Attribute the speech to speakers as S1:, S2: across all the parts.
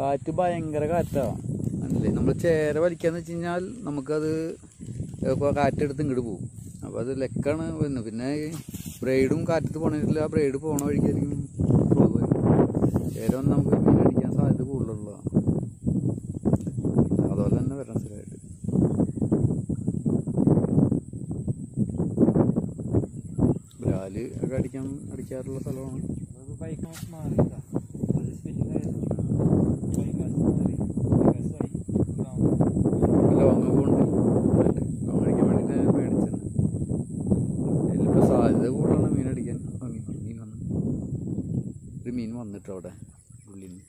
S1: കാറ്റ് ഭയങ്കര കാറ്റാ അല്ലേ നമ്മൾ ചേര വലിക്കാന്ന് വെച്ച് കഴിഞ്ഞാൽ നമുക്കത് ഇപ്പോൾ കാറ്റെടുത്ത് ഇങ്ങോട്ട് പോകും അപ്പോൾ അത് ലെക്കാണ് വരുന്നത് പിന്നെ ബ്രൈഡും കാറ്റത്ത് പോകണമെങ്കിൽ ആ ബ്രൈഡ് പോണ വഴിക്കായിരിക്കും ഫ്ലോ വരും ചേര വന്ന് നമുക്ക് മീൻ അടിക്കാൻ സാധ്യത കൂടുതലുള്ളതാണ് അതുപോലെ തന്നെ വരണം സ്ഥിരമായിട്ട് ബ്രാല് ഒക്കെ അടിക്കാൻ അടിക്കാറുള്ള സ്ഥലമാണ്
S2: നമുക്ക് ബൈക്ക് മാറിയില്ല അത് സ്പിന്നിങ് ആയിരുന്നു ബൈക്കാസ് മാറി ബൈക്കാസായി
S1: ലോങ് പോകുന്നുണ്ട് ലോങ് അടിക്കാൻ വേണ്ടിയിട്ട് മേടിച്ചത് ഇതിലിപ്പോൾ സാധ്യത കൂടുതലാണ് മീൻ അടിക്കാൻ ആ, മീൻ വന്നു, മീൻ വന്നു ഒരു മീൻ വന്നിട്ട് അവിടെ ഉള്ളിൽ നിന്ന്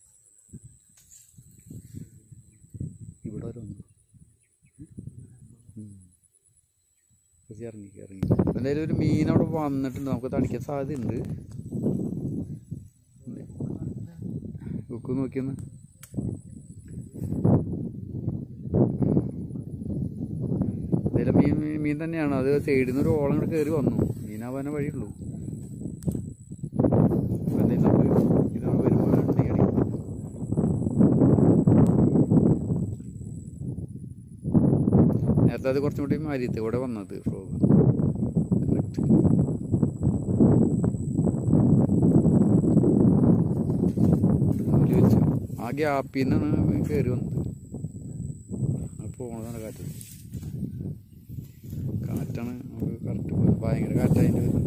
S1: ഇവിടെ വരെ വന്നു ഉം. കുറച്ച് ഇറങ്ങി ഇറങ്ങി എന്തായാലും ഒരു മീൻ അവിടെ വന്നിട്ടുണ്ട് നമുക്ക് തടിക്കാൻ സാധ്യതയുണ്ട് ബുക്ക് നോക്കിയൊന്ന് എന്തായാലും മീൻ മീൻ- മീൻ തന്നെയാണ് അത് സൈഡിൽ നിന്ന് ഒരു ഓളം കൂടെ കയറി വന്നു മീനാവാനേ വഴിയുള്ളൂ അപ്പൊ എന്തായാലും നമുക്ക് ഇത് വരുമ്പോൾ ഉണ്ടെങ്കിൽ അടിക്കാം. നേരത്തെ അത് കുറച്ചും കൂടി മാരിയത്ത് കൂടെ വന്നത് ഫ്രോഗ് കറക്റ്റ് നൂല് വെച്ചു ആ ഗ്യാപ്പിൽ നിന്നാണ് കയറി വന്നത് അത് പോണതാണ് കാറ്റ് കാറ്റാണ് നമുക്ക് കറക്റ്റ് ഭയങ്കര കാറ്റായതിൻ്റെ വരുന്നത്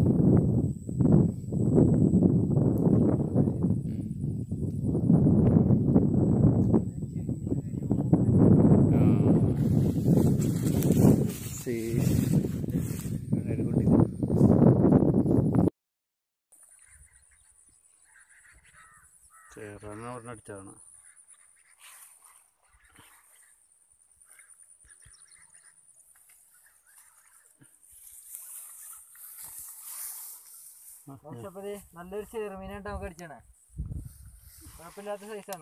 S1: ചേറാണ് അവിടെ അടിച്ചതാണ്
S2: പക്ഷേ നല്ലൊരു ചെറുമീനായിട്ട് നമുക്ക് അടിച്ചാണ് കുഴപ്പമില്ലാത്ത സൈസാണ്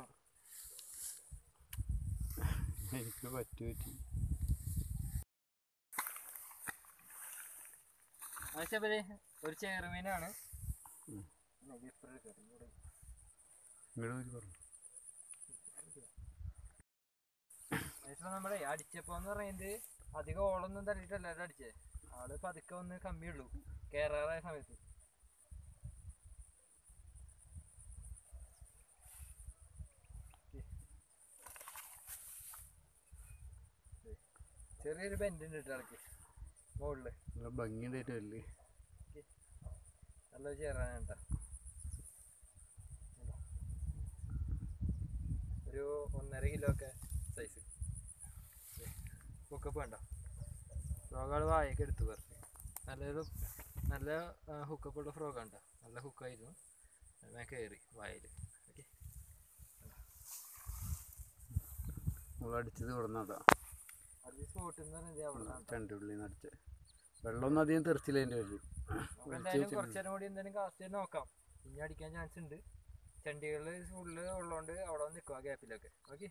S1: എനിക്ക് പറ്റി പറ്റി
S2: പക്ഷേ ഒരു ചെറുമീനാണ്
S1: ഉം.
S2: ഇത് ഇപ്പുറം എടുക്കാം, ഇങ്ങോട്ട്.
S1: ഇങ്ങോട്ട് നോക്കി പറഞ്ഞു
S2: ഇപ്പൊ നമ്മളെ അടിച്ചപ്പോ എന്ന് പറയുന്നത് അധികം ഓളൊന്നും തള്ളിയിട്ടല്ല ഇത് അടിച്ചേ ആള് പതുക്കെ ഒന്ന് കമ്മിയുള്ളൂ കേറാറായ സമയത്ത് ചെറിയൊരു ബെൻഡ് ഉണ്ട് കേട്ടോ ആൾക്ക് മുകളില്
S1: നല്ല ഭംഗിയുണ്ടായിട്ട് വരില്ലേ
S2: നല്ല ചേറാണ് കേട്ടോ ഒരു ഒന്നര കിലോ ഒക്കെ സൈസ് ഹുക്കപ്പ് വേണ്ട ഫ്രോഗാൾ വായൊക്കെ എടുത്തു കുറച്ച് നല്ലൊരു നല്ല ഹുക്കപ്പ് ഉള്ള ഫ്രോഗ് ഉണ്ടോ നല്ല ഹുക്കായിരുന്നു ഞാൻ കയറി വായിൽ ഓക്കെ
S1: നമ്മൾ അടിച്ചത് ഇവിടെ നിന്നതാ
S2: അത് സ്പോട്ട് എന്ന് പറയുന്നത് അവിടെ
S1: ചണ്ടുള്ളിൽ നിന്ന് അടിച്ച് വെള്ളമൊന്നും അധികം തെറിച്ചില്ല അതിൻ്റെ പേരിൽ
S2: നമുക്ക് എന്തായാലും കുറച്ച് നേരം കൂടി എന്തെങ്കിലും കാസ്റ്റ് ചെയ്ത് നോക്കാം ഇനി അടിക്കാൻ ചാൻസ് ഉണ്ട് ചണ്ടികളിൽ ഫുള്ള് ഉള്ളതുകൊണ്ട് അവിടെ വന്ന് നിൽക്കും ആ ഗ്യാപ്പിലൊക്കെ ഓക്കെ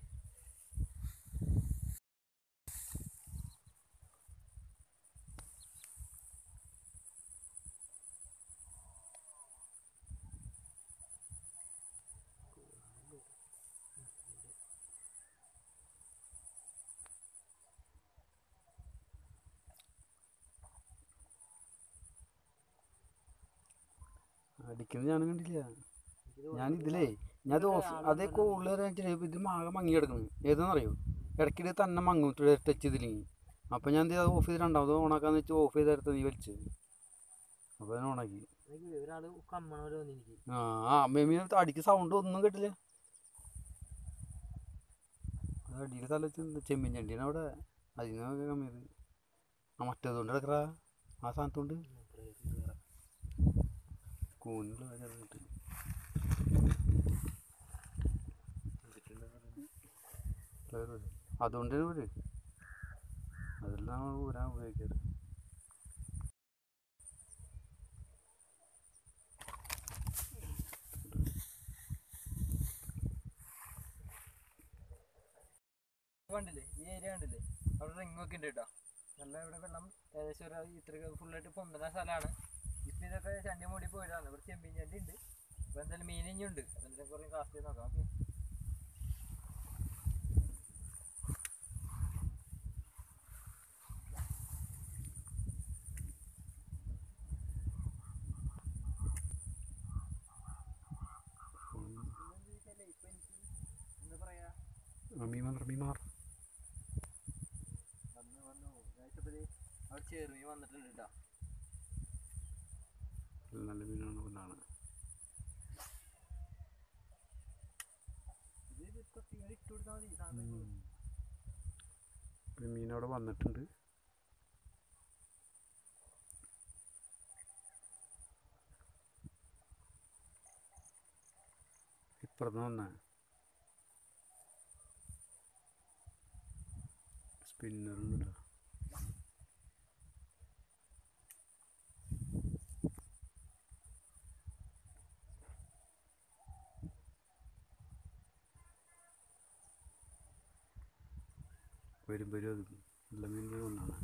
S1: അടിക്കുന്നത് ഞാൻ കണ്ടില്ല ഞാൻ ഇതിലേ ഞാൻ അത് ഓഫ് അതേ കൂടുതൽ വരാൻ ഇത് ആകെ മങ്ങി കിടക്കുന്നു ഏതെന്നറിയോ ഇടയ്ക്കിടെ തന്നെ മങ്ങും ടച്ച് ചെയ്തില്ലെങ്കിൽ അപ്പോൾ ഞാൻ എന്ത് ചെയ്തു ഓഫ് ചെയ്ത് രണ്ടാമത് ഓണാക്കാന്ന് വെച്ച് ഓഫ് ചെയ്തെടുത്ത് നീ വലിച്ച് അപ്പോൾ ഞാൻ ഓണാക്കി
S2: ഒരാള് കമ്മണോലോ എനിക്ക്
S1: ആ ആ മേമി അടിക്ക് സൗണ്ട് ഒന്നും കേട്ടില്ല അത് അടിയിൽ തല വെച്ച് ചെമ്മീൻ ചണ്ടിയാണ് അവിടെ അതിനൊക്കെ കമ്മിയത് ആ മറ്റേതുകൊണ്ട് കിടക്കറ ആ സ്ഥാനത്തുണ്ട് കൂനുള്ള ചെറുതിട്ട് അതുകൊണ്ട് ഒരു അതെല്ലാം ഊരാൻ ഉപയോഗിക്കാറ്
S2: കണ്ടില്ലേ ഈ ഏരിയ കണ്ടില്ലേ അവിടെ റിംഗ് ഒക്കെ ഉണ്ട് കേട്ടോ നല്ല ഇവിടെ വെള്ളം ഏകദേശം ഒരു ഇത്ര ഫുള്ളായിട്ട് പൊന്തുന്ന സ്ഥലമാണ് ഇപ്പം ഇതൊക്കെ ചണ്ടി മൂടി പോയതാണ് ഇവിടെ ചെമ്പീൻ ചണ്ടി ഉണ്ട് അപ്പോൾ എന്തായാലും മീൻ ഇനിയുണ്ട് അപ്പോൾ എന്തായാലും കുറേ കാസ്റ്റ് ചെയ്ത് നോക്കാം ഓക്കെ
S3: ചെറുമീൻ മാറും
S2: വന്നു വന്നു ഞാനിപ്പോ അവിടെ ചെറുമീൻ വന്നിട്ടുണ്ട് കേട്ടോ
S3: നല്ല മീനാണ് കൊണ്ടാണ്
S2: ഇത് കൊത്തിങ്ങനെ ഇട്ട് കൊടുത്താൽ മതി സാധനം
S3: ഒരു മീൻ അവിടെ വന്നിട്ടുണ്ട് ഇപ്പുറത്ത് വന്ന സ്പിന്നറുണ്ട് കേട്ടോ വരും വരും അത് നല്ല മീൻ ഒന്നാണ്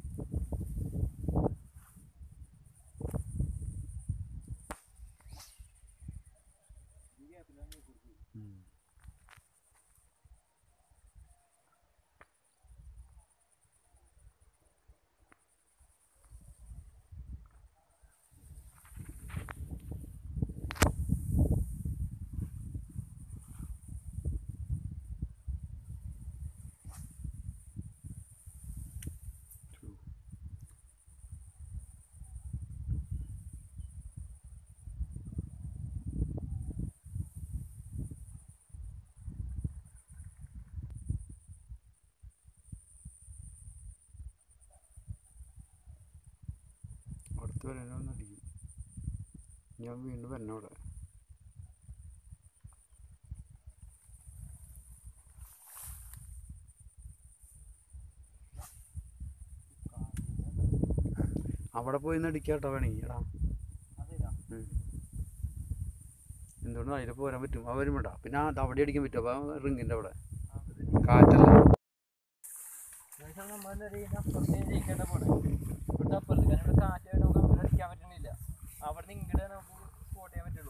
S3: അടുത്ത് വരാനൊന്നും അടിക്കും ഞാൻ വീണ്ടും വരണം അവിടെ അവിടെ പോയി നിന്ന് അടിക്കാട്ടോ വേണമെങ്കിൽ എടാ
S2: അതേതാ
S3: ഉം. എന്തുകൊണ്ട് അതിൽ പോരാൻ പറ്റും അവരും വേണ്ട പിന്നെ അത് അവിടെ അടിക്കാൻ പറ്റും അപ്പോൾ റിങ്ങിൻ്റെ അവിടെ കാറ്റല്ല
S2: നമ്മളെന്താ ചെയ്യുന്നത് അപ്പുറത്തെ ജയിക്കേണ്ട പോണേ ഇവിടെ അപ്പുറത്ത് കാരണം ഇവിടെ കാറ്റായിട്ട് നമുക്ക് അങ്ങനെ അടിക്കാൻ പറ്റണില്ല അവിടെ നിന്ന് ഇങ്ങോട്ട് നമുക്ക് സ്പോട്ട് ചെയ്യാൻ പറ്റുള്ളൂ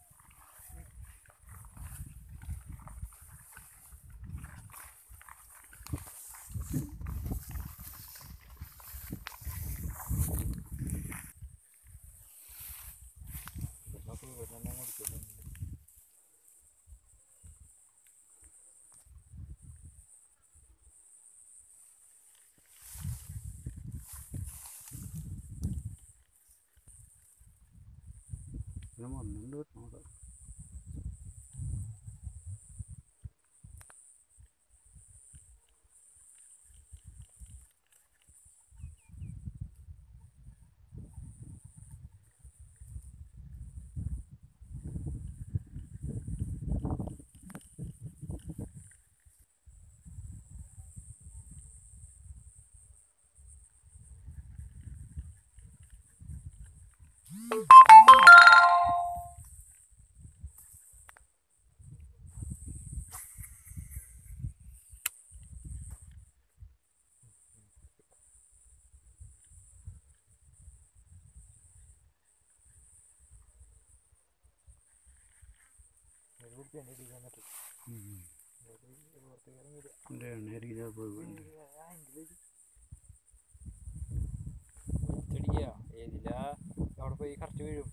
S3: പിന്നെ വന്നിട്ടുണ്ട് കേട്ടോ അവിടെ എൻ്റെ എണ്ണയരിക്കാൻ പോയി വേണ്ട
S2: ചെടിക്കാ ഏതില്ല അവിടെ പോയി കറക്റ്റ് വീഴും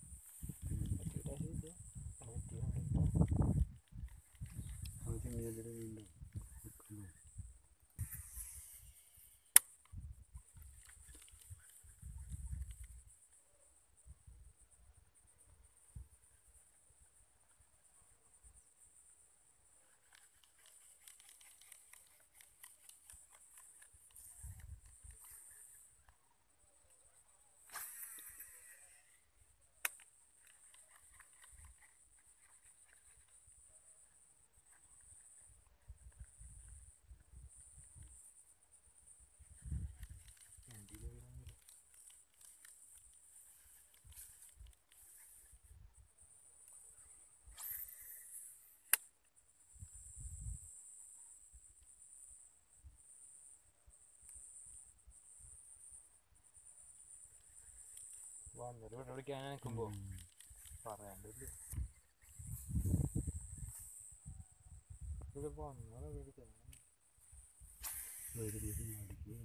S3: അത് ചെമ്മീൻ്റെ വീണ്ടും നിൽക്കുന്നു
S2: വന്നിട്ട് ഇവിടെ വിളിക്കാൻ നിൽക്കുമ്പോ പറയാണ്ടില്ല ഇത് വന്നത് വിളിക്കാൻ
S3: വരും വരും അടിക്കുകയും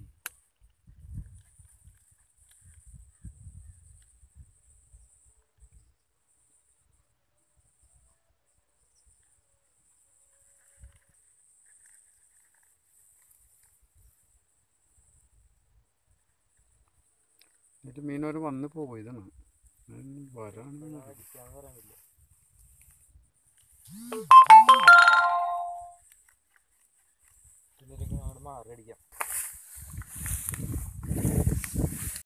S3: മറ്റു മീനവർ വന്ന് പോകും ഇതാണ് വരാണെന്ന്
S2: അടിക്കാന്ന് പറയാൻ പറ്റില്ല ഇതിലേക്ക് അങ്ങോട്ട് മാറി അടിക്കാം